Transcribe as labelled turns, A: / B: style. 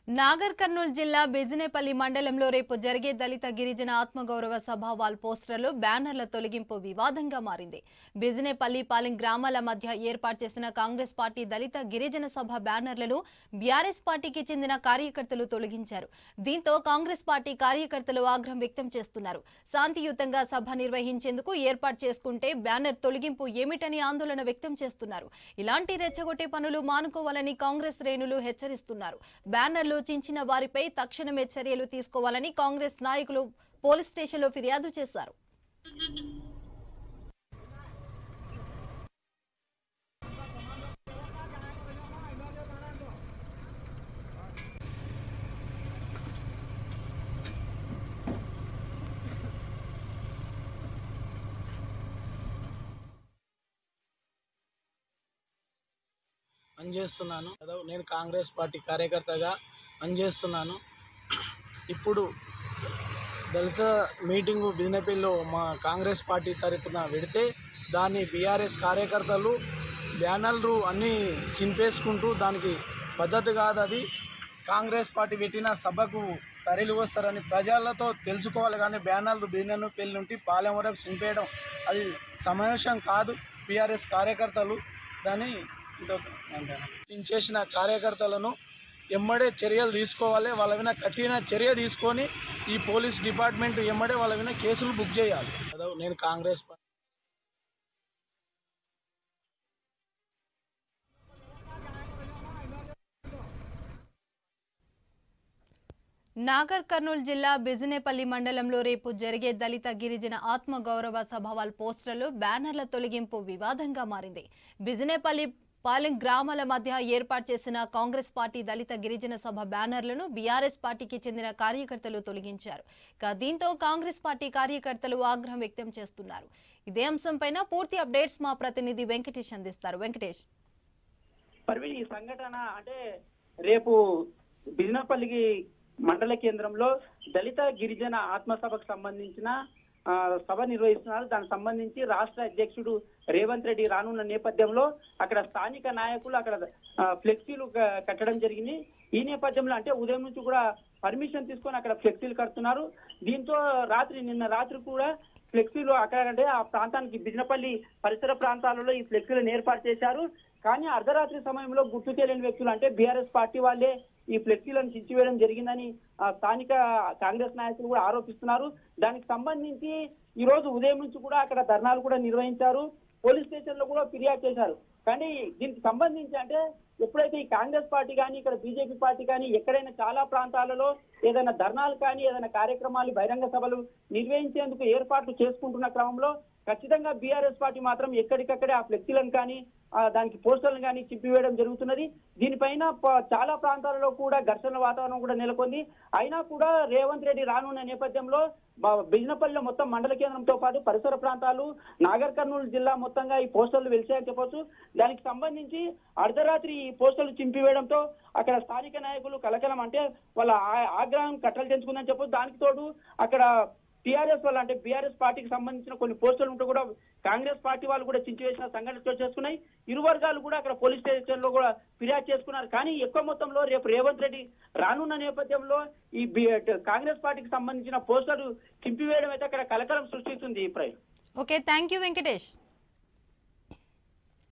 A: నాగర్ కర్నూలు జిల్లా బెజినేపల్లి మండలంలో రేపు జరిగే దళిత గిరిజన ఆత్మగౌరవ సభ వాల్ పోస్టర్లు బ్యానర్ల తొలగింపు వివాదంగా మారింది బెజినేపల్లి పాలెం గ్రామాల మధ్య ఏర్పాటు చేసిన కాంగ్రెస్ పార్టీ దళిత గిరిజన సభ బ్యానర్లను బీఆర్ఎస్ పార్టీకి చెందిన కార్యకర్తలు తొలగించారు దీంతో కాంగ్రెస్ పార్టీ కార్యకర్తలు ఆగ్రహం వ్యక్తం చేస్తున్నారు శాంతియుతంగా సభ నిర్వహించేందుకు ఏర్పాటు చేసుకుంటే బ్యానర్ తొలగింపు ఏమిటని ఆందోళన వ్యక్తం చేస్తున్నారు ఇలాంటి రెచ్చగొట్టే పనులు మానుకోవాలని కాంగ్రెస్ శ్రేణులు హెచ్చరిస్తున్నారు బ్యానర్లు చించిన వారిపై తక్షణమే చర్యలు తీసుకోవాలని కాంగ్రెస్ నాయకులు పోలీస్ స్టేషన్లో ఫిర్యాదు చేశారు
B: పనిచేస్తున్నాను ఏదో నేను కాంగ్రెస్ పార్టీ కార్యకర్తగా పనిచేస్తున్నాను ఇప్పుడు దళిత మీటింగు బిజినపల్లిలో మా కాంగ్రెస్ పార్టీ తరపున పెడితే దాన్ని బీఆర్ఎస్ కార్యకర్తలు బ్యానర్లు అన్నీ చింపేసుకుంటూ దానికి పద్ధతి కాదు అది కాంగ్రెస్ పార్టీ పెట్టిన సభకు తరలి వస్తారని ప్రజలతో తెలుసుకోవాలి కానీ బ్యానర్లు బిజినెస్ పెళ్ళి నుండి పాలెం వరకు చింపేయడం అది సమావేశం కాదు బీఆర్ఎస్ కార్యకర్తలు దాన్ని నేను చేసిన కార్యకర్తలను ఎమ్మడే చర్యలు తీసుకోవాలి వాళ్ళ మీద కఠిన చర్య తీసుకొని ఈ పోలీస్ డిపార్ట్మెంట్ ఎమ్మడే వాళ్ళ మీద కేసులు బుక్ చేయాలి అదో నేను కాంగ్రెస్ పా-
A: నాగర్ కర్నూలు జిల్లా బిజినేపల్లి మండలంలో రేపు జరిగే దళిత గిరిజన ఆత్మ గౌరవ సభ వాల్ పోస్టర్లు బ్యానర్ల తొలగింపు వివాదంగా మారింది బిజినేపల్లి పాలెం గ్రామాల మధ్య ఏర్పాటు చేసిన కాంగ్రెస్ పార్టీ దళిత గిరిజన సభ బ్యానర్లను బీఆర్ఎస్ పార్టీకి చెందిన కార్యకర్తలు తొలగించారు ఇక దీంతో కాంగ్రెస్ పార్టీ కార్యకర్తలు ఆగ్రహం వ్యక్తం చేస్తున్నారు ఇదే అంశంపైన పూర్తి అప్డేట్స్ మా ప్రతినిధి వెంకటేష్ అందిస్తారు వెంకటేష్
C: పర్వీన్ ఈ సంఘటన అంటే రేపు బిజినపల్లికి మండల కేంద్రంలో దళిత గిరిజన ఆత్మసభకు సంబంధించిన ఆ, సభ నిర్వహిస్తున్నారు దానికి సంబంధించి రాష్ట్ర అధ్యక్షుడు రేవంత్ రెడ్డి రానున్న నేపథ్యంలో అక్కడ స్థానిక నాయకులు అక్కడ ఆ, ఫ్లెక్సీలు క- కట్టడం జరిగింది ఈ నేపథ్యంలో అంటే ఉదయం నుంచి కూడా పర్మిషన్ తీసుకొని అక్కడ ఫ్లెక్సీలు కడుతున్నారు దీంతో రాత్రి నిన్న రాత్రి కూడా ఫ్లెక్సీలు అక్కడ అంటే ఆ ప్రాంతానికి బిజినపల్లి పరిసర ప్రాంతాలలో ఈ ఫ్లెక్సీలను ఏర్పాటు చేశారు కానీ అర్ధరాత్రి సమయంలో గుర్తు తెలియని వ్యక్తులు అంటే బీఆర్ఎస్ పార్టీ వాళ్ళే ఈ ఫ్లెక్సీలను చించివేయడం జరిగిందని ఆ, స్థానిక కాంగ్రెస్ నాయకులు కూడా ఆరోపిస్తున్నారు దానికి సంబంధించి ఈ రోజు ఉదయం నుంచి కూడా అక్కడ ధర్నాలు కూడా నిర్వహించారు పోలీస్ స్టేషన్ లో కూడా ఫిర్యాదు చేశారు కానీ దీనికి సంబంధించి అంటే ఎప్పుడైతే ఈ కాంగ్రెస్ పార్టీ కానీ ఇక్కడ బీజేపీ పార్టీ కానీ ఎక్కడైనా చాలా ప్రాంతాలలో ఏదైనా ధర్నాలు కానీ ఏదైనా కార్యక్రమాలు బహిరంగ సభలు నిర్వహించేందుకు ఏర్పాట్లు చేసుకుంటున్న క్రమంలో ఖచ్చితంగా బీఆర్ఎస్ పార్టీ మాత్రం ఎక్కడికక్కడే ఆ ఫ్లెక్సీలను కానీ ఆ, దానికి పోస్టర్లను కానీ చింపివేయడం జరుగుతున్నది దీనిపైన ప- చాలా ప్రాంతాలలో కూడా ఘర్షణ వాతావరణం కూడా నెలకొంది అయినా కూడా రేవంత్ రెడ్డి రానున్న నేపథ్యంలో బ- బిజినపల్లిలో మొత్తం మండల కేంద్రంతో పాటు పరిసర ప్రాంతాలు నాగర్ కర్నూలు జిల్లా మొత్తంగా ఈ పోస్టర్లు వెలిసాయని చెప్పొచ్చు దానికి సంబంధించి అర్ధరాత్రి ఈ పోస్టర్లు చింపివేయడంతో అక్కడ స్థానిక నాయకులు కలకలం అంటే వాళ్ళ ఆ- ఆగ్రహం కట్టలు తెంచుకుందని చెప్పొచ్చు దానికి తోడు అక్కడ టీఆర్ఎస్ వాళ్ళు అంటే బీఆర్ఎస్ పార్టీకి సంబంధించిన కొన్ని పోస్టులు ఉంటే కూడా కాంగ్రెస్ పార్టీ వాళ్ళు కూడా చించివేసిన సంఘటనలు చోటు చేసుకున్నాయి ఇరు వర్గాలు కూడా అక్కడ పోలీస్ స్టేషన్ లో కూడా ఫిర్యాదు చేసుకున్నారు కానీ ఎక్కువ మొత్తంలో రేపు రేవంత్ రెడ్డి రానున్న నేపథ్యంలో ఈ బి- కాంగ్రెస్ పార్టీకి సంబంధించిన పోస్టర్లు చింపివేయడం అయితే అక్కడ కలకలం సృష్టిస్తుంది ఈ ప్రై
A: ఓకే థ్యాంక్ యూ వెంకటేష్